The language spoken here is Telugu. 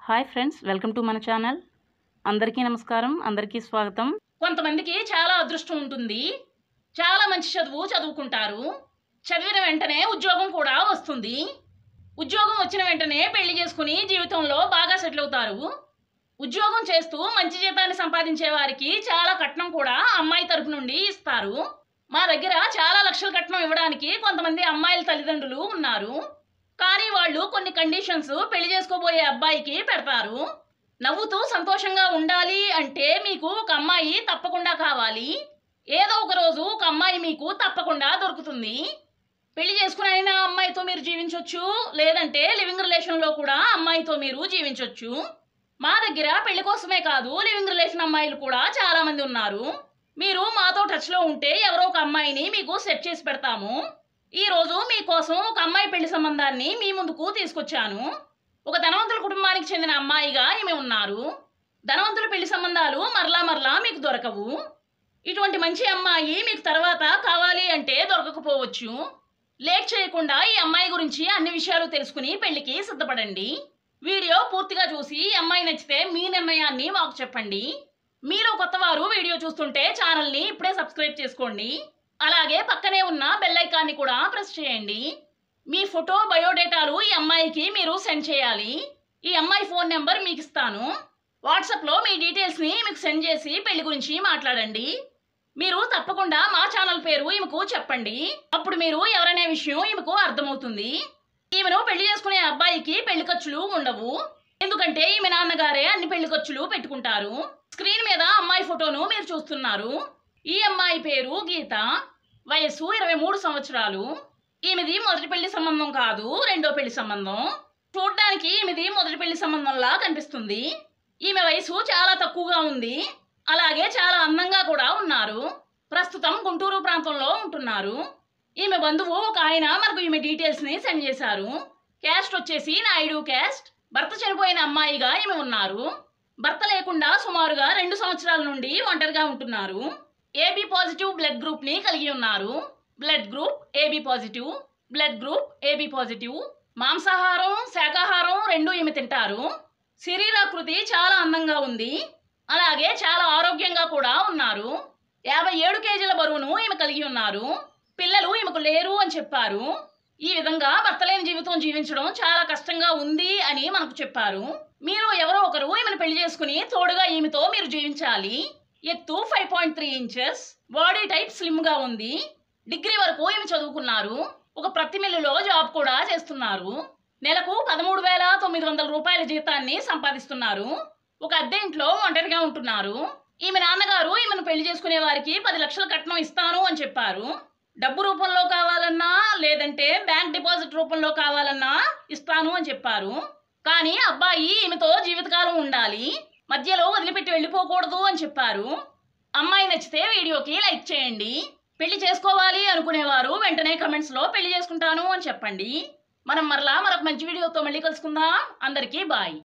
హాయ్ ఫ్రెండ్స్ వెల్కమ్ టు మన ఛానల్ అందరికీ నమస్కారం అందరికీ స్వాగతం కొంతమందికి చాలా అదృష్టం ఉంటుంది చాలా మంచి చదువు చదువుకుంటారు చదివిన వెంటనే ఉద్యోగం కూడా వస్తుంది ఉద్యోగం వచ్చిన వెంటనే పెళ్లి చేసుకుని జీవితంలో బాగా సెటిల్ అవుతారు ఉద్యోగం చేస్తూ మంచి జీతాన్ని సంపాదించే వారికి చాలా కట్నం కూడా అమ్మాయి తరపు నుండి ఇస్తారు మా దగ్గర చాలా లక్షల కట్నం ఇవ్వడానికి కొంతమంది అమ్మాయిల తల్లిదండ్రులు ఉన్నారు కానీ వాళ్ళు కొన్ని కండిషన్స్ పెళ్లి చేసుకోబోయే అబ్బాయికి పెడతారు నవ్వుతూ సంతోషంగా ఉండాలి అంటే మీకు ఒక అమ్మాయి తప్పకుండా కావాలి ఏదో ఒక రోజు ఒక అమ్మాయి మీకు తప్పకుండా దొరుకుతుంది పెళ్లి చేసుకుని అయినా అమ్మాయితో మీరు జీవించవచ్చు లేదంటే లివింగ్ రిలేషన్లో కూడా అమ్మాయితో మీరు జీవించవచ్చు మా దగ్గర పెళ్లి కోసమే కాదు లివింగ్ రిలేషన్ అమ్మాయిలు కూడా చాలా మంది ఉన్నారు మీరు మాతో టచ్లో ఉంటే ఎవరో ఒక అమ్మాయిని మీకు సెట్ చేసి పెడతాము ఈ రోజు మీకోసం ఒక అమ్మాయి పెళ్లి సంబంధాన్ని మీ ముందుకు తీసుకొచ్చాను ఒక ధనవంతుల కుటుంబానికి చెందిన అమ్మాయిగా ఈమె ఉన్నారు ధనవంతుల పెళ్లి సంబంధాలు మరలా మరలా మీకు దొరకవు ఇటువంటి మంచి అమ్మాయి మీకు తర్వాత కావాలి అంటే దొరకకపోవచ్చు లేట్ చేయకుండా ఈ అమ్మాయి గురించి అన్ని విషయాలు తెలుసుకుని పెళ్లికి సిద్ధపడండి వీడియో పూర్తిగా చూసి ఈ అమ్మాయి నచ్చితే మీ నిర్ణయాన్ని మాకు చెప్పండి మీరు కొత్తవారు వీడియో చూస్తుంటే ఛానల్ని ఇప్పుడే సబ్స్క్రైబ్ చేసుకోండి అలాగే పక్కనే ఉన్న బెల్ ఐకాన్ని కూడా ప్రెస్ చేయండి మీ ఫోటో బయోడేటాలు ఈ అమ్మాయికి మీరు సెండ్ చేయాలి ఈ అమ్మాయి ఫోన్ నెంబర్ మీకు ఇస్తాను వాట్సాప్లో మీ డీటెయిల్స్ని మీకు సెండ్ చేసి పెళ్లి గురించి మాట్లాడండి మీరు తప్పకుండా మా ఛానల్ పేరు ఈమెకు చెప్పండి అప్పుడు మీరు ఎవరనే విషయం ఈమెకు అర్థమవుతుంది ఈమెను పెళ్లి చేసుకునే అబ్బాయికి పెళ్లి ఖర్చులు ఉండవు ఎందుకంటే ఈమె నాన్నగారే అన్ని పెళ్లి ఖర్చులు పెట్టుకుంటారు స్క్రీన్ మీద అమ్మాయి ఫోటోను మీరు చూస్తున్నారు ఈ అమ్మాయి పేరు గీత వయస్సు ఇరవై మూడు సంవత్సరాలు ఈమెది మొదటి పెళ్లి సంబంధం కాదు రెండో పెళ్లి సంబంధం చూడ్డానికి ఈమెది మొదటి పెళ్లి సంబంధంలా కనిపిస్తుంది ఈమె వయసు చాలా తక్కువగా ఉంది అలాగే చాలా అందంగా కూడా ఉన్నారు ప్రస్తుతం గుంటూరు ప్రాంతంలో ఉంటున్నారు ఈమె బంధువు ఒక ఆయన మనకు ఈమె డీటెయిల్స్ ని సెండ్ చేశారు క్యాస్ట్ వచ్చేసి నాయుడు క్యాస్ట్ భర్త చనిపోయిన అమ్మాయిగా ఈమె ఉన్నారు భర్త లేకుండా సుమారుగా రెండు సంవత్సరాల నుండి ఒంటరిగా ఉంటున్నారు ఏబి పాజిటివ్ బ్లడ్ గ్రూప్ ని కలిగి ఉన్నారు blood group AB positive blood group AB positive మాంసాహారం శాకాహారం రెండు ఈమె తింటారు శరీరాకృతి చాలా అందంగా ఉంది అలాగే చాలా ఆరోగ్యంగా కూడా ఉన్నారు యాభై ఏడు కేజీల బరువును ఈమె కలిగి ఉన్నారు పిల్లలు ఈమెకు లేరు అని చెప్పారు ఈ విధంగా భర్త లేని జీవితం జీవించడం చాలా కష్టంగా ఉంది అని మనకు చెప్పారు మీరు ఎవరో ఒకరు ఈమెను పెళ్లి చేసుకుని తోడుగా ఈమెతో మీరు జీవించాలి ఎత్తు five point three inches body type slim గా ఉంది డిగ్రీ వరకు ఈమె చదువుకున్నారు ఒక ప్రతి మిల్లులో జాబ్ కూడా చేస్తున్నారు నెలకు పదమూడు వేల తొమ్మిది వందల రూపాయల జీతాన్ని సంపాదిస్తున్నారు ఒక అద్దె ఇంట్లో ఒంటరిగా ఉంటున్నారు ఈమె నాన్నగారు ఈమెను పెళ్లి చేసుకునే వారికి పది లక్షల కట్నం ఇస్తాను అని చెప్పారు డబ్బు రూపంలో కావాలన్నా లేదంటే బ్యాంక్ డిపాజిట్ రూపంలో కావాలన్నా ఇస్తాను అని చెప్పారు కానీ అబ్బాయి ఈమెతో జీవితకాలం ఉండాలి మధ్యలో వదిలిపెట్టి వెళ్ళిపోకూడదు అని చెప్పారు అమ్మాయి నచ్చితే వీడియోకి లైక్ చేయండి పెళ్లి చేసుకోవాలి అనుకునేవారు వెంటనే కమెంట్స్లో పెళ్లి చేసుకుంటాను అని చెప్పండి మనం మరలా మరొక మంచి వీడియోతో మళ్ళీ కలుసుకుందాం అందరికీ బాయ్